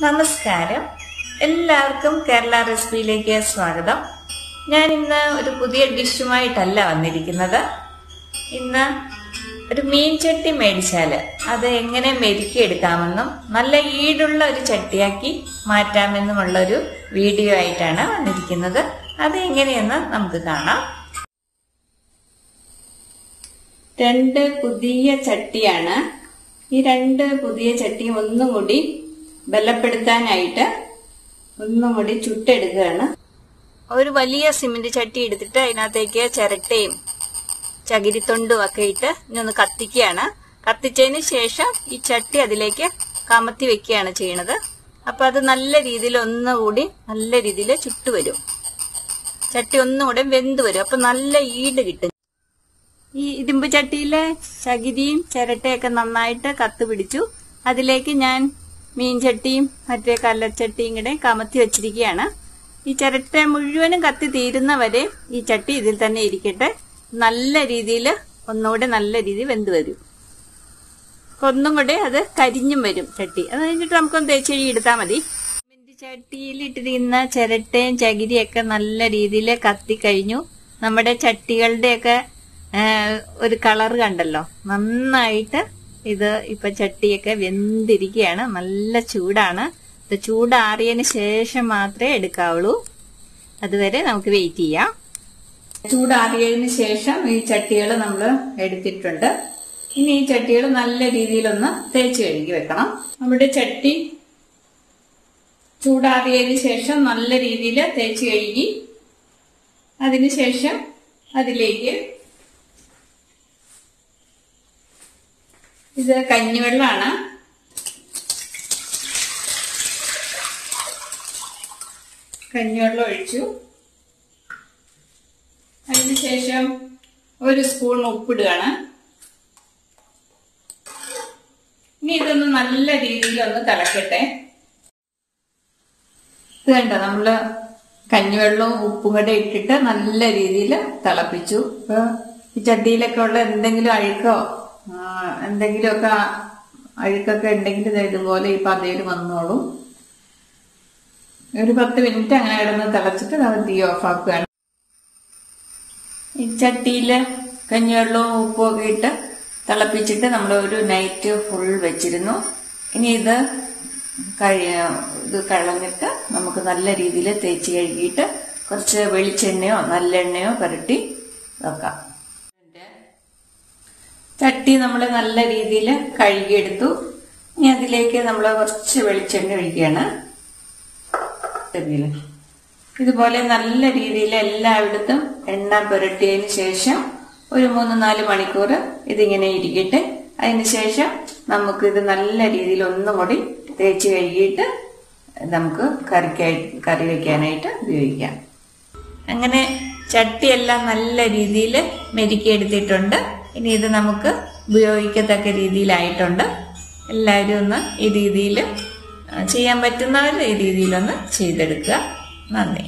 നമസ്കാരം എല്ലാവർക്കും കേരള റെസിപ്പിയിലേക്ക് സ്വാഗതം ഞാൻ ഇന്ന് ഒരു പുതിയ ഡിഷുമായിട്ടല്ല വന്നിരിക്കുന്നത് ഇന്ന് ഒരു മീൻ ചട്ടി മേടിച്ചാൽ അത് എങ്ങനെ മെരുക്കിയെടുക്കാമെന്നും നല്ല ഈടുള്ള ഒരു ചട്ടിയാക്കി മാറ്റാമെന്നുമുള്ള ഒരു വീഡിയോ ആയിട്ടാണ് വന്നിരിക്കുന്നത് അത് എങ്ങനെയെന്ന് നമുക്ക് കാണാം രണ്ട് പുതിയ ചട്ടിയാണ് ഈ രണ്ട് പുതിയ ചട്ടി ഒന്നും കൂടി ബലപ്പെടുത്താനായിട്ട് ഒന്നും കൂടി ചുട്ടെടുക്കുകയാണ് ഒരു വലിയ സിമന്റ് ചട്ടി എടുത്തിട്ട് അതിനകത്തേക്ക് ചിരട്ടയും ചകിരിത്തൊണ്ടും ഒക്കെ ഇട്ട് ഇതൊന്ന് കത്തിക്കുകയാണ് കത്തിച്ചതിന് ശേഷം ഈ ചട്ടി അതിലേക്ക് കമത്തി വെക്കുകയാണ് ചെയ്യണത് അപ്പൊ അത് നല്ല രീതിയിൽ ഒന്നുകൂടി നല്ല രീതിയിൽ ചുട്ടുവരും ചട്ടി ഒന്നുകൂടെ വെന്ത് വരും അപ്പൊ നല്ല ഈട് കിട്ടും ഈ ഇരുമ്പ് ചട്ടിയിലെ ചകിരിയും ചിരട്ടയൊക്കെ നന്നായിട്ട് കത്ത് പിടിച്ചു അതിലേക്ക് ഞാൻ മീൻ ചട്ടിയും മറ്റേ കല്ലച്ചട്ടിയും കൂടെ കമത്തി വെച്ചിരിക്കുകയാണ് ഈ ചിരട്ട മുഴുവനും കത്തി തീരുന്നവരെ ഈ ചട്ടി ഇതിൽ തന്നെ ഇരിക്കട്ടെ നല്ല രീതിയിൽ ഒന്നുകൂടെ നല്ല രീതിയിൽ വെന്ത് വരും ഒന്നും കൂടെ അത് കരിഞ്ഞും വരും ചട്ടി അത് കഴിഞ്ഞിട്ട് നമുക്കൊന്ന് തേച്ചെഴി എടുത്താൽ മതി സിമന്റ് ചട്ടിയിലിട്ടിരുന്ന ചിരട്ടയും ചകിരിയൊക്കെ നല്ല രീതിയിൽ കത്തി കഴിഞ്ഞു നമ്മുടെ ചട്ടികളുടെയൊക്കെ ഒരു കളർ കണ്ടല്ലോ നന്നായിട്ട് ഇത് ഇപ്പൊ ചട്ടിയൊക്കെ വെന്തിരിക്കുകയാണ് നല്ല ചൂടാണ് ഇത് ചൂടാറിയതിന് ശേഷം മാത്രമേ എടുക്കാവുള്ളൂ അതുവരെ നമുക്ക് വെയിറ്റ് ചെയ്യാം ചൂടാറിയതിന് ശേഷം ഈ ചട്ടികൾ നമ്മൾ എടുത്തിട്ടുണ്ട് ഇനി ഈ ചട്ടികൾ നല്ല രീതിയിലൊന്ന് തേച്ച് കഴുകി വെക്കണം നമ്മുടെ ചട്ടി ചൂടാറിയതിന് ശേഷം നല്ല രീതിയിൽ തേച്ച് കഴുകി അതിനുശേഷം അതിലേക്ക് ഇത് കഞ്ഞിവെള്ളമാണ് കഞ്ഞിവെള്ളം ഒഴിച്ചു അതിനുശേഷം ഒരു സ്പൂൺ ഉപ്പിടുകയാണ് ഇനി ഇതൊന്ന് നല്ല രീതിയിൽ ഒന്ന് തിളക്കട്ടെ ഇത് കണ്ടോ നമ്മള് കഞ്ഞിവെള്ളവും ഉപ്പും കൂടെ ഇട്ടിട്ട് നല്ല രീതിയിൽ തിളപ്പിച്ചു ഇപ്പൊ ഈ ചട്ടിയിലൊക്കെ ഉള്ള എന്തെങ്കിലും അഴുക്കോ എന്തെങ്കിലുമൊക്കെ അഴുക്കൊക്കെ ഉണ്ടെങ്കിൽ ഇതുപോലെ ഈ പതയിൽ വന്നോളും ഒരു പത്ത് മിനിറ്റ് അങ്ങനെ കിടന്ന് തിളച്ചിട്ട് നമ്മൾ തീ ഓഫ് ആക്കുകയാണ് ഈ ചട്ടിയില് കഞ്ഞിവെള്ളവും ഉപ്പും ഒക്കെ ഇട്ട് തിളപ്പിച്ചിട്ട് നമ്മൾ ഒരു നൈറ്റ് ഫുൾ വെച്ചിരുന്നു ഇനി ഇത് കഴി ഇത് കളഞ്ഞിട്ട് നമുക്ക് നല്ല രീതിയിൽ തേച്ച് കഴുകിയിട്ട് കുറച്ച് വെളിച്ചെണ്ണയോ നല്ലെണ്ണയോ പുരട്ടി വെക്കാം ചട്ടി നമ്മൾ നല്ല രീതിയിൽ കഴുകിയെടുത്തു ഇനി അതിലേക്ക് നമ്മൾ കുറച്ച് വെളിച്ചെണ്ണ ഒഴിക്കുകയാണ് ഇതുപോലെ നല്ല രീതിയിൽ എല്ലായിടത്തും എണ്ണ പുരട്ടിയതിന് ശേഷം ഒരു മൂന്ന് നാല് മണിക്കൂർ ഇതിങ്ങനെ ഇരിക്കട്ടെ അതിന് ശേഷം നമുക്ക് ഇത് നല്ല രീതിയിൽ ഒന്നും കൂടി തേച്ച് കഴുകിയിട്ട് നമുക്ക് കറിക്കായി കറി വെക്കാനായിട്ട് ഉപയോഗിക്കാം അങ്ങനെ ചട്ടിയെല്ലാം നല്ല രീതിയിൽ മെരുക്കിയെടുത്തിട്ടുണ്ട് ഇനി ഇത് നമുക്ക് ഉപയോഗിക്കത്തക്ക രീതിയിലായിട്ടുണ്ട് എല്ലാവരും ഒന്ന് ഈ രീതിയിൽ ചെയ്യാൻ പറ്റുന്നവർ ഈ രീതിയിലൊന്ന് ചെയ്തെടുക്കുക നന്ദി